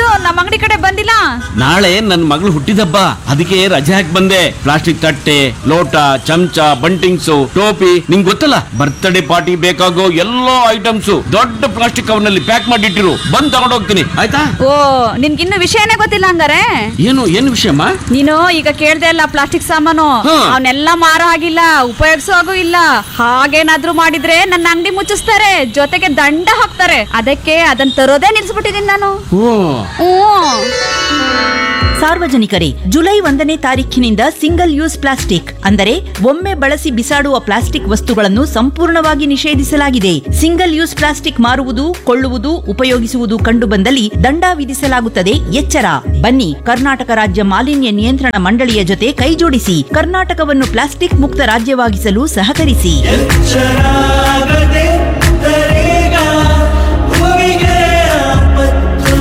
ನಮ್ಮ ಅಂಗಡಿ ಕಡೆ ಬಂದಿಲ್ಲ ನಾಳೆ ನನ್ನ ಮಗಳು ಹುಟ್ಟಿದಬ್ಬ ಅದಕ್ಕೆ ರಜೆ ಹಾಕಿ ಬಂದೆ ಪ್ಲಾಸ್ಟಿಕ್ ತಟ್ಟೆ ಲೋಟ ಚಮಚ ಬಂಟಿಂಗ್ಸು ಟೋಪಿ ನಿಂಗ್ ಗೊತ್ತಲ್ಲ ಬರ್ತ್ಡೇ ಪಾರ್ಟಿ ಬೇಕಾಗೋ ಎಲ್ಲಾ ಐಟಮ್ಸ್ ದೊಡ್ಡ ಪ್ಲಾಸ್ಟಿಕ್ ಕವರ್ನಲ್ಲಿ ಪ್ಯಾಕ್ ಮಾಡಿಟ್ಟಿರು ಬಂದ್ ತಗೊಂಡ್ ಹೋಗ್ತೀನಿ ಆಯ್ತಾ ಓ ನಿನ್ಗಿನ್ನು ವಿಷಯನೇ ಗೊತ್ತಿಲ್ಲ ಹಂಗಾರೆ ಏನು ಏನು ವಿಷಯಮ್ಮ ನೀನು ಈಗ ಕೇಳ್ದೆ ಅಲ್ಲ ಪ್ಲಾಸ್ಟಿಕ್ ಸಾಮಾನು ಹಾ. ಅವನ್ನೆಲ್ಲ ಮಾರೋ ಆಗಿಲ್ಲ ಉಪಯೋಗಿಸೋ ಹಾಗೂ ಇಲ್ಲ ಹಾಗೇನಾದ್ರೂ ಮಾಡಿದ್ರೆ ನನ್ನ ಅಂಗಡಿ ಮುಚ್ಚಿಸ್ತಾರೆ ಜೊತೆಗೆ ದಂಡ ಹಾಕ್ತಾರೆ ಅದಕ್ಕೆ ಅದನ್ನ ತರೋದೇ ನಿಲ್ಸ್ಬಿಟ್ಟಿದೀನಿ ನಾನು ಓ ಹ್ಮ್ ಸಾರ್ವಜನಿಕರೇ ಜುಲೈ ಒಂದನೇ ತಾರೀಖಿನಿಂದ ಸಿಂಗಲ್ ಯೂಸ್ ಪ್ಲಾಸ್ಟಿಕ್ ಅಂದರೆ ಒಮ್ಮೆ ಬಳಸಿ ಬಿಸಾಡುವ ಪ್ಲಾಸ್ಟಿಕ್ ವಸ್ತುಗಳನ್ನು ಸಂಪೂರ್ಣವಾಗಿ ನಿಷೇಧಿಸಲಾಗಿದೆ ಸಿಂಗಲ್ ಯೂಸ್ ಪ್ಲಾಸ್ಟಿಕ್ ಮಾರುವುದು ಕೊಳ್ಳುವುದು ಉಪಯೋಗಿಸುವುದು ಕಂಡುಬಂದಲ್ಲಿ ದಂಡ ವಿಧಿಸಲಾಗುತ್ತದೆ ಎಚ್ಚರ ಬನ್ನಿ ಕರ್ನಾಟಕ ರಾಜ್ಯ ಮಾಲಿನ್ಯ ನಿಯಂತ್ರಣ ಮಂಡಳಿಯ ಜೊತೆ ಕೈಜೋಡಿಸಿ ಕರ್ನಾಟಕವನ್ನು ಪ್ಲಾಸ್ಟಿಕ್ ಮುಕ್ತ ರಾಜ್ಯವಾಗಿಸಲು ಸಹಕರಿಸಿ ಶರಾಗದೆ ತರೇಗ ಭೂಮಿಗೆ ಆಪತ್ತು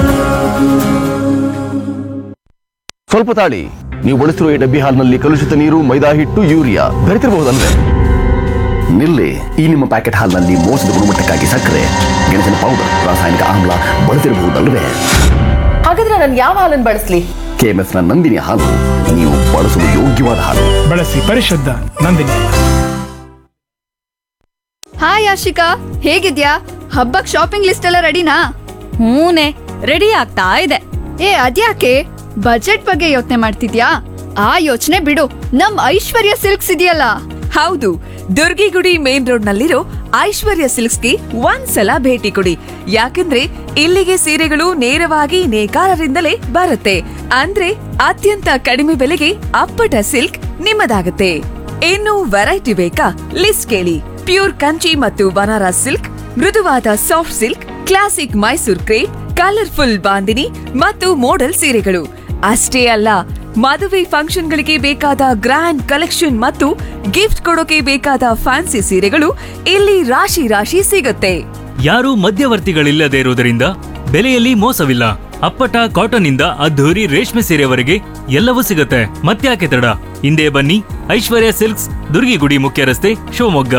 ಸ್ವಲ್ಪ ತಾಳಿ ನೀವು ಬಳಸಿರುವ ಈ ಡಬ್ಬಿ ಹಾಲ್ನಲ್ಲಿ ಕಲುಷಿತ ನೀರು ಮೈದಾ ಹಿಟ್ಟು ಯೂರಿಯಾ ಬೆರೆತಿರಬಹುದಲ್ವೇ ನಿಲ್ಲಿ ಈ ನಿಮ್ಮ ಪ್ಯಾಕೆಟ್ ಹಾಲ್ನಲ್ಲಿ ಮೋಸದ ಗುಣಮಟ್ಟಕ್ಕಾಗಿ ಸಕ್ಕರೆ ಗೆಣಸಿನ ಪೌಡರ್ ರಾಸಾಯನಿಕ ಆಮ್ಲ ಬಳಸಿರಬಹುದಲ್ವೇ ಹಾಗಾದ್ರೆ ನಾನು ಯಾವ ಹಾಲನ್ನು ಬಳಸ್ಲಿ ಕೆಎಂಎಫ್ ನ ನಂದಿನಿ ಹಾಲು ನೀವು ಬಳಸಲು ಯೋಗ್ಯವಾದ ಹಾಲು ಬಳಸಿ ಪರಿಶುದ್ಧ ನಂದಿನಿ ಹಾಯ್ ಆಶಿಕಾ ಹೇಗಿದ್ಯಾ ಹಬ್ಬಕ್ ಶಾಪಿಂಗ್ ಲಿಸ್ಟ್ ಎಲ್ಲ ರೆಡಿನಾ ಹೂನೆ ರೆಡಿ ಆಗ್ತಾ ಇದೆ ಏ ಅದ್ಯಾಕೆ ಬಜೆಟ್ ಬಗ್ಗೆ ಯೋಚನೆ ಮಾಡ್ತಿದ್ಯಾ ಆ ಯೋಚನೆ ಬಿಡು ನಮ್ ಐಶ್ವರ್ಯ ಸಿಲ್ಕ್ಸ್ ಇದೆಯಲ್ಲ ಹೌದು ದುರ್ಗಿಗುಡಿ ಮೇನ್ ರೋಡ್ ನಲ್ಲಿರೋ ಐಶ್ವರ್ಯ ಸಿಲ್ಕ್ಸ್ಗೆ ಒಂದ್ಸಲ ಭೇಟಿ ಕೊಡಿ ಯಾಕಂದ್ರೆ ಇಲ್ಲಿಗೆ ಸೀರೆಗಳು ನೇರವಾಗಿ ನೇಕಾರರಿಂದಲೇ ಬರುತ್ತೆ ಅಂದ್ರೆ ಅತ್ಯಂತ ಕಡಿಮೆ ಬೆಲೆಗೆ ಅಪ್ಪಟ ಸಿಲ್ಕ್ ನಿಮ್ಮದಾಗುತ್ತೆ ಇನ್ನು ವೆರೈಟಿ ಬೇಕಾ ಲಿಸ್ಟ್ ಕೇಳಿ ಪ್ಯೂರ್ ಕಂಚಿ ಮತ್ತು ಬನಾರಸ್ ಸಿಲ್ಕ್ ಮೃದುವಾದ soft silk classic Mysore crepe colourful bandhani ಮತ್ತು ಮೋಡಲ್ ಸೀರೆಗಳು ಅಷ್ಟೇ ಅಲ್ಲ ಮದುವೆ ಫಂಕ್ಷನ್ಗಳಿಗೆ ಬೇಕಾದ ಗ್ರ್ಯಾಂಡ್ ಕಲೆಕ್ಷನ್ ಮತ್ತು ಗಿಫ್ಟ್ ಕೊಡೋಕೆ ಬೇಕಾದ ಫ್ಯಾನ್ಸಿ ಸೀರೆಗಳು ಇಲ್ಲಿ ರಾಶಿ ರಾಶಿ ಸಿಗುತ್ತೆ ಯಾರೂ ಮಧ್ಯವರ್ತಿಗಳಿಲ್ಲದೆ ಇರುವುದರಿಂದ ಬೆಲೆಯಲ್ಲಿ ಮೋಸವಿಲ್ಲ ಅಪ್ಪಟ ಕಾಟನ್ ಇಂದ ಅದ್ಧೂರಿ ರೇಷ್ಮೆ ಸೀರೆವರೆಗೆ ಎಲ್ಲವೂ ಸಿಗುತ್ತೆ ಮತ್ತ್ಯಾಕೆ ತಡ ಹಿಂದೆ ಬನ್ನಿ ಐಶ್ವರ್ಯ ಸಿಲ್ಕ್ಸ್ ದುರ್ಗಿಗುಡಿ ಮುಖ್ಯ ರಸ್ತೆ Shivamogga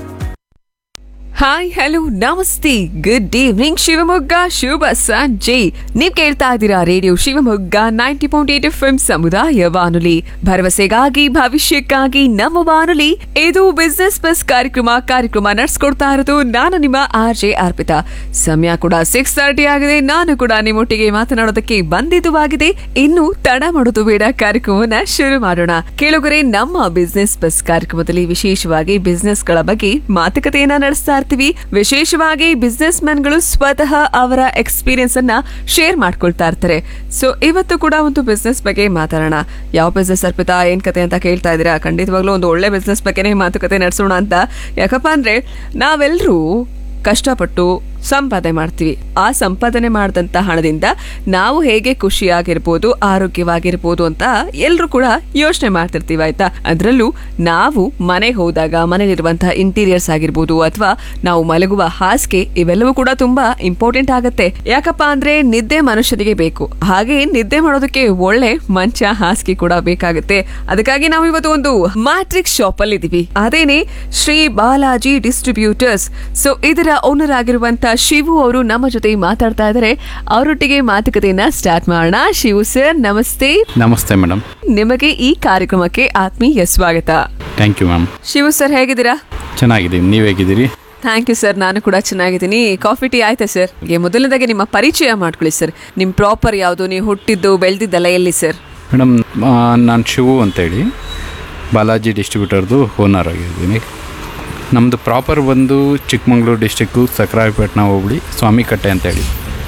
hi hello namaste good evening Shivamogga ಶುಭ ಸಂಜೆ ನೀವ್ ಕೇಳ್ತಾ ಇದ್ದೀರಾ radio Shivamogga ninety point eight F ಸಮುದಾಯ ಬಾನುಲಿ ಭರವಸೆಗಾಗಿ ಭವಿಷ್ಯಕ್ಕಾಗಿ ನಮ್ಮ ಬಾನುಲಿ ಇದು ಬಿಸ್ನೆಸ್ ಬಸ್ ಕಾರ್ಯಕ್ರಮ ಕಾರ್ಯಕ್ರಮ ನಡ್ಸ್ಕೊಡ್ತಾ ಇರೋದು ನಾನು ನಿಮ್ಮ ಆರ್ ಜೆ ಅರ್ಪಿತಾ ಸಮಯ ಕೂಡ ಸಿಕ್ಸ್ ತರ್ಟಿ ಆಗಿದೆ ನಾನು ಕೂಡ ನಿಮ್ಮೊಟ್ಟಿಗೆ ಮಾತನಾಡೋದಕ್ಕೆ ಬಂದಿದ್ದುವಾಗಿದೆ ಇನ್ನು ತಡ ಮಾಡೋದು ಬೇಡ ಕಾರ್ಯಕ್ರಮವನ್ನ ಶುರು ಮಾಡೋಣ ಕೇಳುಗರೆ ನಮ್ಮ ಬಿಸ್ನೆಸ್ ಬಸ್ ಕಾರ್ಯಕ್ರಮದಲ್ಲಿ ವಿಶೇಷವಾಗಿ ಬಿಸ್ನೆಸ್ ಗಳ ಬಗ್ಗೆ ಮಾತುಕತೆಯನ್ನ ನಡೆಸ್ತಾ ಇರ್ತೀವಿ ವಿಶೇಷವಾಗಿ ಬಿಸ್ನೆಸ್ ಗಳು ಸ್ವತಃ ಅವರ ಎಕ್ಸ್ಪೀರಿಯನ್ಸ್ ಅನ್ನ ಶೇರ್ ಮಾಡ್ಕೊಳ್ತಾ ಇರ್ತಾರೆ ಸೊ ಇವತ್ತು ಕೂಡ ಒಂದು ಬಿಸ್ನೆಸ್ ಬಗ್ಗೆ ಮಾತಾಡೋಣ ಯಾವ ಬಿಸ್ನೆಸ್ ಅರ್ಪಿತಾ ಏನ್ ಕತೆ ಅಂತ ಕೇಳ್ತಾ ಇದ್ದೀರಾ ಖಂಡಿತವಾಗ್ಲೂ ಒಂದು ಒಳ್ಳೆ ಬಿಸ್ನೆಸ್ ಬಗ್ಗೆನೇ ಮಾತುಕತೆ ನಡೆಸೋಣ ಅಂತ ಯಾಕಪ್ಪ ಅಂದ್ರೆ ನಾವೆಲ್ಲರೂ ಕಷ್ಟಪಟ್ಟು ಸಂಪಾದನೆ ಮಾಡ್ತೀವಿ ಆ ಸಂಪಾದನೆ ಮಾಡಿದಂತ ಹಣದಿಂದ ನಾವು ಹೇಗೆ ಖುಷಿಯಾಗಿರ್ಬೋದು ಆರೋಗ್ಯವಾಗಿರ್ಬೋದು ಅಂತ ಎಲ್ಲರೂ ಕೂಡ ಯೋಚನೆ ಮಾಡ್ತಿರ್ತೀವಿ ಆಯ್ತಾ ಅದರಲ್ಲೂ ನಾವು ಮನೆ ಹೋದಾಗ ಮನೇಲಿರುವಂತಹ ಇಂಟೀರಿಯರ್ಸ್ ಆಗಿರ್ಬೋದು ಅಥವಾ ನಾವು ಮಲಗುವ ಹಾಸಿಗೆ ಇವೆಲ್ಲವೂ ಕೂಡ ತುಂಬಾ ಇಂಪಾರ್ಟೆಂಟ್ ಆಗತ್ತೆ ಯಾಕಪ್ಪ ಅಂದ್ರೆ ನಿದ್ದೆ ಮನುಷ್ಯನಿಗೆ ಬೇಕು ಹಾಗೆ ನಿದ್ದೆ ಮಾಡೋದಕ್ಕೆ ಒಳ್ಳೆ ಮಂಚ ಹಾಸಿಗೆ ಕೂಡ ಬೇಕಾಗುತ್ತೆ ಅದಕ್ಕಾಗಿ ನಾವು ಇವತ್ತು ಒಂದು ಮ್ಯಾಟ್ರಿಕ್ಸ್ ಶಾಪ್ ಅಲ್ಲಿ ಇದೀವಿ ಅದೇನೆ ಶ್ರೀ ಬಾಲಾಜಿ ಡಿಸ್ಟ್ರಿಬ್ಯೂಟರ್ಸ್ ಸೊ ಇದರ ಓನರ್ ಆಗಿರುವಂತ ಶಿವು ಅವರು ನಮ್ಮ ಜೊತೆ ಮಾತಾಡ್ತಾ ಇದ್ದಾರೆ ಅವರೊಟ್ಟಿಗೆ ಮಾತುಕತೆಯನ್ನ ಸ್ಟಾರ್ಟ್ ಮಾಡೋಣ ಶಿವು ಸರ್ ನಮಸ್ತೆ ನಮಸ್ತೆ ಮೇಡಮ್ ನಿಮಗೆ ಈ ಕಾರ್ಯಕ್ರಮಕ್ಕೆ ಆತ್ಮೀಯ ಸ್ವಾಗತ thank you ma'am Shivu sir ಹೇಗಿದ್ದೀರಾ ಚೆನ್ನಾಗಿದ್ದೀನಿ ನೀವು ಹೇಗಿದ್ದೀರಿ ಥ್ಯಾಂಕ್ ಯು ಸರ್ ನಾನು ಕೂಡ ಚೆನ್ನಾಗಿದ್ದೀನಿ ಕಾಫಿ ಟೀ ಆಯ್ತಾ ಸರ್ ಈಗ ಮೊದಲನೇದಾಗಿ ನಿಮ್ಮ ಪರಿಚಯ ಮಾಡ್ಕೊಳ್ಳಿ ಸರ್ ನಿಮ್ಮ ಪ್ರಾಪರ್ ಯಾವುದು ನೀವು ಹುಟ್ಟಿದ್ದು ಬೆಳೆದಿದ್ದಲ್ಲ ಎಲ್ಲಿ ಸರ್ ಮೇಡಮ್ ನಾನು ಶಿವು ಅಂತೇಳಿ ಬಾಲಾಜಿ ಡಿಸ್ಟ್ರಿಬ್ಯೂಟರ್ದು ಓನರ್ ಆಗಿದ್ದೀನಿ ನಮ್ಮದು ಪ್ರಾಪರ್ ಬಂದು ಚಿಕ್ಕಮಂಗ್ಳೂರು ಡಿಸ್ಟಿಕ್ಕು ಸಕ್ರಾಯಪಟ್ಟಣ ಹೋಬಳಿ ಸ್ವಾಮಿಕಟ್ಟೆ ಅಂತೇಳಿ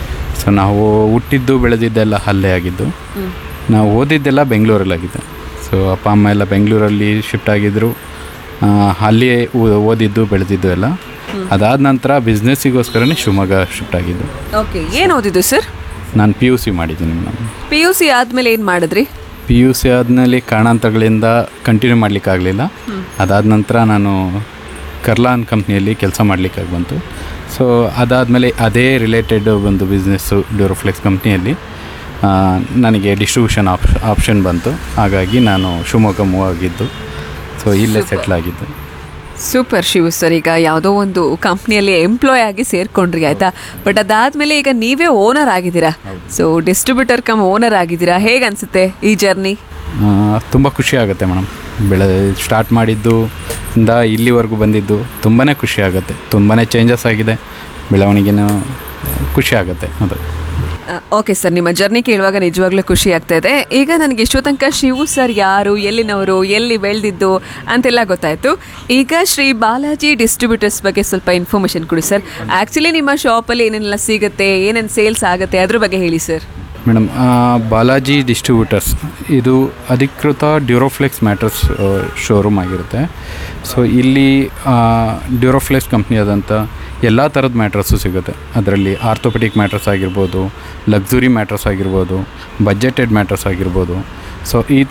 ಸೊ ನಾವು ಹುಟ್ಟಿದ್ದು ಬೆಳೆದಿದ್ದೆಲ್ಲ ಅಲ್ಲೇ ಆಗಿದ್ದು ನಾವು ಓದಿದ್ದೆಲ್ಲ ಬೆಂಗಳೂರಲ್ಲಾಗಿದ್ದು ಸೊ ಅಪ್ಪ ಅಮ್ಮ ಎಲ್ಲ ಬೆಂಗಳೂರಲ್ಲಿ ಶಿಫ್ಟ್ ಆಗಿದ್ದರು ಆ, ಅಲ್ಲಿಯೇ ಓ- ಓದಿದ್ದು ಬೆಳೆದಿದ್ದು ಎಲ್ಲ ಅದಾದ ನಂತರ ಬಿಸ್ನೆಸ್ಸಿಗೋಸ್ಕರನೇ ಶಿವಮೊಗ್ಗ ಶಿಫ್ಟ್ ಆಗಿದ್ದು ಓಕೆ ಏನು ಓದಿದ್ದು ಸರ್ ನಾನು ಪಿ ಯು ಸಿ ಮಾಡಿದ್ದೀನಿ ಮೇಡಮ್ ಪಿ ಯು ಸಿ ಆದ್ಮೇಲೆ ಏನು ಮಾಡಿದ್ರಿ ಪಿ ಯು ಸಿ ಆದಮೇಲೆ ಕಾರಣಾಂತರಗಳಿಂದ ಕಂಟಿನ್ಯೂ ಮಾಡಲಿಕ್ಕಾಗಲಿಲ್ಲ ಅದಾದ ನಂತರ ನಾನು ಕರ್ಲಾನ್ ಕಂಪ್ನಿಯಲ್ಲಿ ಕೆಲಸ ಮಾಡಲಿಕ್ಕಾಗಿ ಬಂತು ಸೊ ಅದಾದಮೇಲೆ ಅದೇ ರಿಲೇಟೆಡ್ ಒಂದು ಬಿಸ್ನೆಸ್ಸು ಡ್ಯೂರೋಫ್ಲೆಕ್ಸ್ ಕಂಪ್ನಿಯಲ್ಲಿ ಆ, ನನಗೆ ಡಿಸ್ಟ್ರಿಬ್ಯೂಷನ್ ಆಪ್ ಆಪ್ಷನ್ ಬಂತು ಹಾಗಾಗಿ ನಾನು ಶಿವಮೊಗ್ಗ ಮೂವ್ ಆಗಿದ್ದು ಸೊ ಇಲ್ಲೇ ಸೆಟ್ಲ್ ಆಗಿದ್ದು ಸೂಪರ್ ಶಿವು ಸರ್ ಈಗ ಯಾವುದೋ ಒಂದು ಕಂಪ್ನಿಯಲ್ಲಿ ಎಂಪ್ಲಾಯ್ ಆಗಿ ಸೇರ್ಕೊಂಡ್ರಿ ಆಯ್ತಾ ಬಟ್ ಅದಾದ್ಮೇಲೆ ಈಗ ನೀವೇ ಓನರ್ ಆಗಿದ್ದೀರಾ ಸೊ ಡಿಸ್ಟ್ರಿಬ್ಯೂಟರ್ ಕಮ್ ಓನರ್ ಆಗಿದ್ದೀರಾ ಹೇಗೆ ಅನ್ಸುತ್ತೆ ಈ ಜರ್ನಿ ತುಂಬ ಖುಷಿ ಆಗುತ್ತೆ ಮೇಡಮ್ ಬೆಳೆ ಸ್ಟಾರ್ಟ್ ಮಾಡಿದ್ದು ಇಂದ ಇಲ್ಲಿವರೆಗೂ ಬಂದಿದ್ದು ತುಂಬಾ ಖುಷಿ ಆಗುತ್ತೆ ತುಂಬಾ ಚೇಂಜಸ್ ಆಗಿದೆ ಬೆಳವಣಿಗೆನೂ ಖುಷಿ ಆಗುತ್ತೆ ಅದು ಓಕೆ ಸರ್ ನಿಮ್ಮ ಜರ್ನಿ ಕೇಳುವಾಗ ನಿಜವಾಗ್ಲೂ ಖುಷಿ ಆಗ್ತಾ ಇದೆ ಈಗ ನನಗೆ ಇಷ್ಟೋ ತನಕ ಶಿವು ಸರ್ ಯಾರು ಎಲ್ಲಿನವರು ಎಲ್ಲಿ ಬೆಳೆದಿದ್ದು ಅಂತೆಲ್ಲ ಗೊತ್ತಾಯ್ತು ಈಗ ಶ್ರೀ ಬಾಲಾಜಿ ಡಿಸ್ಟ್ರಿಬ್ಯೂಟರ್ಸ್ ಬಗ್ಗೆ ಸ್ವಲ್ಪ ಇನ್ಫಾರ್ಮೇಶನ್ ಕೊಡಿ ಸರ್ ಆ್ಯಕ್ಚುಲಿ ನಿಮ್ಮ ಶಾಪಲ್ಲಿ ಏನೇನೆಲ್ಲ ಸಿಗುತ್ತೆ ಏನೇನು ಸೇಲ್ಸ್ ಆಗುತ್ತೆ ಅದ್ರ ಬಗ್ಗೆ ಹೇಳಿ ಸರ್ ಮೇಡಮ್ ಬಾಲಾಜಿ ಡಿಸ್ಟ್ರಿಬ್ಯೂಟರ್ಸ್ ಇದು ಅಧಿಕೃತ ಡ್ಯೂರೋಫ್ಲೆಕ್ಸ್ ಮ್ಯಾಟ್ರಸ್ ಶೋರೂಮ್ ಆಗಿರುತ್ತೆ ಸೊ ಇಲ್ಲಿ ಡ್ಯೂರೋಫ್ಲೆಕ್ಸ್ ಕಂಪ್ನಿಯಾದಂಥ ಎಲ್ಲ ಥರದ ಮ್ಯಾಟ್ರಸ್ಸು ಸಿಗುತ್ತೆ ಅದರಲ್ಲಿ ಆರ್ಥೋಪೆಟಿಕ್ ಮ್ಯಾಟ್ರಸ್ ಆಗಿರ್ಬೋದು ಲಕ್ಸುರಿ ಮ್ಯಾಟ್ರಸ್ ಆಗಿರ್ಬೋದು ಬಜೆಟೆಡ್ ಮ್ಯಾಟ್ರಸ್ ಆಗಿರ್ಬೋದು ಸೊ ಈ